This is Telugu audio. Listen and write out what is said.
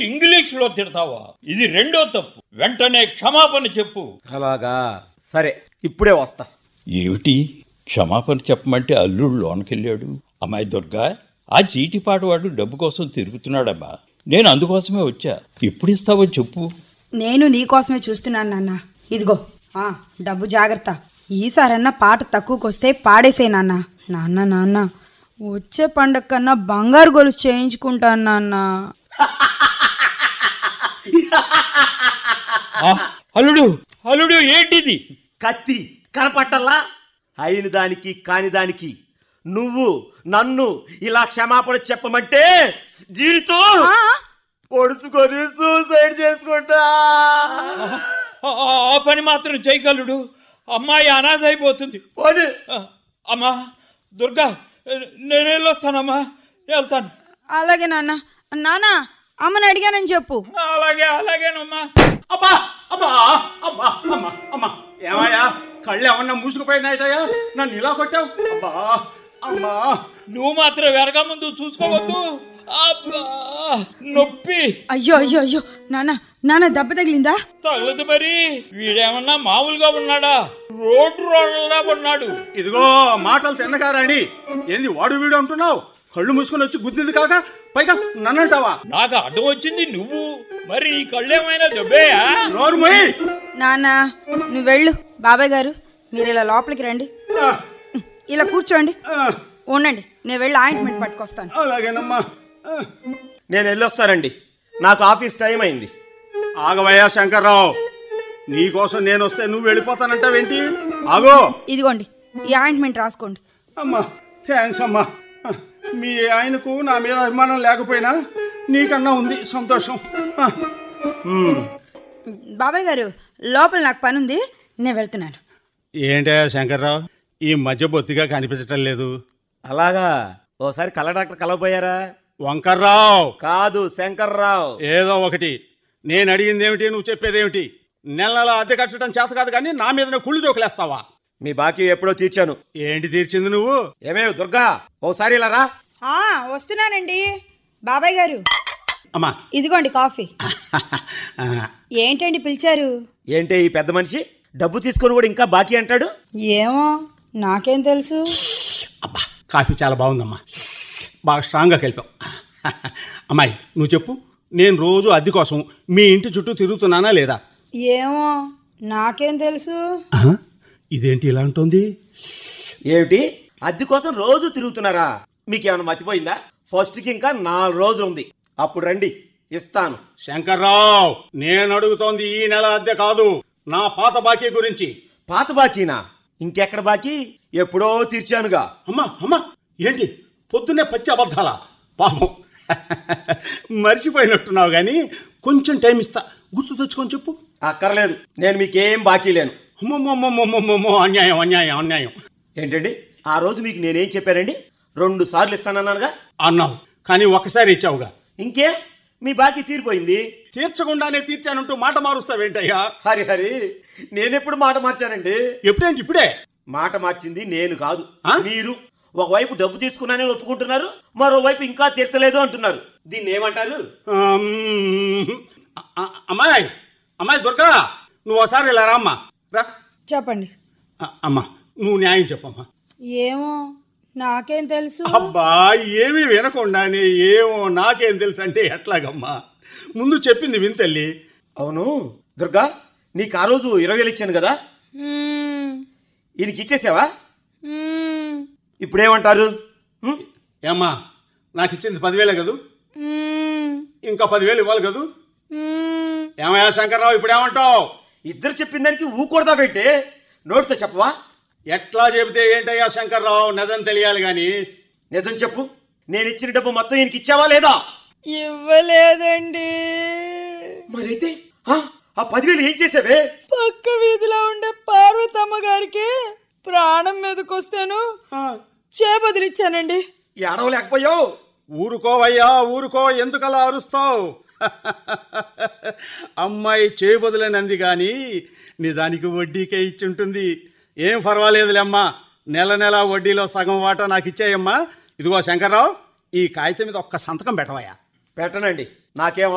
ఇంగ్లీష్ లో తిడతావా ఇది రెండో తప్పు వెంటనే క్షమాపణ చెప్పు అలాగా సరే ఇప్పుడే వస్తా ఏమిటి క్షమాపణ చెప్పమంటే అల్లుడు లోనకెళ్ళాడు అమ్మాయి దుర్గా ఆ చీటిపాటు వాడు డబ్బు కోసం తిరుగుతున్నాడమ్మా నేను అందుకోసమే వచ్చా ఎప్పుడు ఇస్తావో చెప్పు నేను నీకోసమే చూస్తున్నాను నాన్న ఇదిగో ఆ డబ్బు జాగ్రత్త ఈసారన్నా పాట తక్కువకొస్తే పాడేసే నాన్న నాన్న నాన్న వచ్చే పండగ కన్నా బంగారు గొలుసు చేయించుకుంటాను నాన్న ఆ, అల్లుడు అల్లుడు ఏంటిది కత్తి కనపట్టల్లా అయిన దానికి కాని దానికి నువ్వు నన్ను ఇలా క్షమాపణ చెప్పమంటే జీవితం ఆ, పొడుచుకొని సూసైడ్ చేసుకుంటా ఆ, ఆ పని మాత్రం చేయగలడు అమ్మాయి అనాథ అయిపోతుంది పోనీ. ఆ, అమ్మా దుర్గా నేను వెళ్ళొస్తానమ్మా వెళ్తాను అలాగే నాన్న నాన్న అమ్మని అడిగానని చెప్పు అలాగే అలాగేనమ్మా అబ్బా అబ్బా అబ్బా అమ్మా అమ్మా ఏమయ్యా కళ్ళు ఏమన్నా మూసుకుపోయినాయిటయ్యా నన్ను ఇలా కొట్టావు అబ్బా అమ్మా నువ్వు మాత్రం వెరగా ముందు చూసుకోవద్దు అబ్బా నొప్పి అయ్యో అయ్యో అయ్యో నాన్న నాన్న దెబ్బ తగిలిందా తగలదు మరి వీడేమన్నా మామూలుగా ఉన్నాడా రోడ్డు రోడ్లా ఉన్నాడు ఇదిగో మాటలు తిన్నగారాణి ఏంది వాడు వీడు అంటున్నావు కళ్ళు మూసుకొని వచ్చి గుద్దింది కాక పైగా నన్నంటావా నాకు అడ్డం వచ్చింది నువ్వు మరి నీ కళ్ళేమైనా దెబ్బేయా నోరు మొయ్యి నాన్న నువ్వు వెళ్ళు బాబాయ్ గారు మీరు ఇలా లోపలికి రండి ఆ, ఇలా కూర్చోండి ఆ, ఉండండి నేను వెళ్ళి ఆయింట్మెంట్ పట్టుకొస్తాను అలాగేనమ్మా ఆ. నేను వెళ్ళొస్తానండి నాకు ఆఫీస్ టైం అయింది ఆగవయ్యా శంకర్రావు నీకోసం నేను వస్తే నువ్వు వెళ్ళిపోతానంటావేంటి ఆగో ఇదిగోండి ఈ ఆయింట్మెంట్ రాసుకోండి అమ్మా థ్యాంక్స్ అమ్మా ఆ, మీ ఆయనకు నా మీద అభిమానం లేకపోయినా నీకన్నా ఉంది సంతోషం ఆ, హ్మ్. బాబాయ్ గారు లోపల నాకు పని ఉంది నేను వెళ్తున్నాను ఏంటయ్యా శంకర్రావు ఈ మధ్య బొత్తిగా కనిపించటం లేదు అలాగా ఓసారి కళ్ళ డాక్టర్ కలవపోయారా వంకర్రావు కాదు శంకర్రావు ఏదో ఒకటి నేను అడిగింది ఏమిటి నువ్వు చెప్పేదేమిటి నెల నెల అద్దె కట్టడం చేత కాదు కానీ నా మీద కుళ్ళు జోకులేస్తావా మీ బాకీ ఎప్పుడో తీర్చాను ఏంటి తీర్చింది నువ్వు ఏమేవి దుర్గా ఓసారి ఇలా రా ఆ, వస్తున్నానండి బాబాయ్ గారు అమ్మా ఇదిగోండి కాఫీ ఆ, ఏంటండి పిలిచారు ఏంటే ఈ పెద్ద మనిషి డబ్బు తీసుకొని కూడా ఇంకా బాకీ అంటాడు ఏమో నాకేం తెలుసు అబ్బా కాఫీ చాలా బాగుందమ్మా బాగా స్ట్రాంగ్గా కలిపావు అమ్మాయి నువ్వు చెప్పు నేను రోజు అద్దె కోసం మీ ఇంటి చుట్టూ తిరుగుతున్నానా లేదా ఏమో నాకేం తెలుసు ఆహా, ఇదేంటి ఇలా ఉంటుంది ఏమిటి అద్దె కోసం రోజు తిరుగుతున్నారా మీకేమైనా మర్చిపోయిందా ఫస్ట్కి ఇంకా నాలుగు రోజులు ఉంది అప్పుడు రండి ఇస్తాను శంకర్రావు నేను అడుగుతోంది ఈ నెల అద్దె కాదు నా పాత బాకీ గురించి పాత బాకీనా ఇంకెక్కడ బాకీ ఎప్పుడో తీర్చానుగా అమ్మా అమ్మా ఏంటి పొద్దున్నే పచ్చి అబద్ధాలా పాపం మర్చిపోయినట్టున్నావు కానీ కొంచెం టైం ఇస్తా గుర్తు తెచ్చుకొని చెప్పు అక్కర్లేదు నేను మీకేం బాకీ లేను అమ్మమ్మమ్మమ్మమ్మమ్మో అన్యాయం అన్యాయం అన్యాయం ఏంటండి ఆ రోజు మీకు నేనేం చెప్పానండి రెండు సార్లు ఇస్తానన్నానుగా అన్నావు కానీ ఒక్కసారి ఇచ్చావుగా ఇంకేం మీ బాకీ తీరిపోయింది తీర్చకుండానే తీర్చానంటూ మాట మారుస్తావేంటయ్యా హరి హరి నేనెప్పుడు మాట మార్చానండి ఎప్పుడేంటి ఇప్పుడే మాట మార్చింది నేను కాదు ఆ? మీరు ఒకవైపు డబ్బు తీసుకున్నానని ఒప్పుకుంటున్నారు మరోవైపు ఇంకా తీర్చలేదు అంటున్నారు దీన్ని ఏమంటారు ఆమ్, అ- అ- అమ్మాయి అమ్మాయి దొరకా నువ్వు ఒకసారి ఇలా రామ్మా రా చెప్పండి అ- అమ్మా నువ్వు న్యాయం చెప్పమ్మా ఏమో నాకేం తెలుసు అబ్బా ఏమీ వినకుండానే ఏమో నాకేం తెలుసు అంటే ఎట్లాగమ్మా ముందు చెప్పింది వింతల్లి అవును దుర్గా నీకు ఆ రోజు ఇరవై వేలు ఇచ్చాను కదా మ్మ్. ఈయనకి ఇచ్చేసావా మ్మ్. ఇప్పుడేమంటారు హ్మ్? ఏమ్మా నాకు ఇచ్చింది పదివేలే కదూ మ్మ్. ఇంకా పదివేలు ఇవ్వాలి కదూ మ్మ్. ఏమయ్యా శంకర్రావు ఇప్పుడేమంటావు ఇద్దరు చెప్పిన దానికి ఊకూడదా పెట్టే నోటితో చెప్పవా ఎట్లా చెబితే ఏంటయ్యా శంకర్రావు నిజం తెలియాలి గాని నిజం చెప్పు నేను ఇచ్చిన డబ్బు మొత్తం ఈయనకి ఇచ్చావా లేదా ఇవ్వలేదండి మరైతే ఆ, ఆ పదివేలు ఏం చేసావే పక్క వీధిలో ఉండే పార్వతమ్మ గారికి ప్రాణం మీదకొస్తాను చేపదిలిచ్చానండి ఏడవలేకపోయావు ఊరుకోవయ్యా ఊరుకో ఎందుకలా అరుస్తావు అమ్మాయి చేయబదులనంది గాని నిజానికి వడ్డీకే ఇచ్చుంటుంది ఏం పర్వాలేదులేమ్మా నెల నెల వడ్డీలో సగం వాటా నాకు ఇచ్చేయమ్మా ఇదిగో శంకర్రావు ఈ కాగితం మీద ఒక్క సంతకం పెట్టవయ్యా పెట్టనండి నాకేం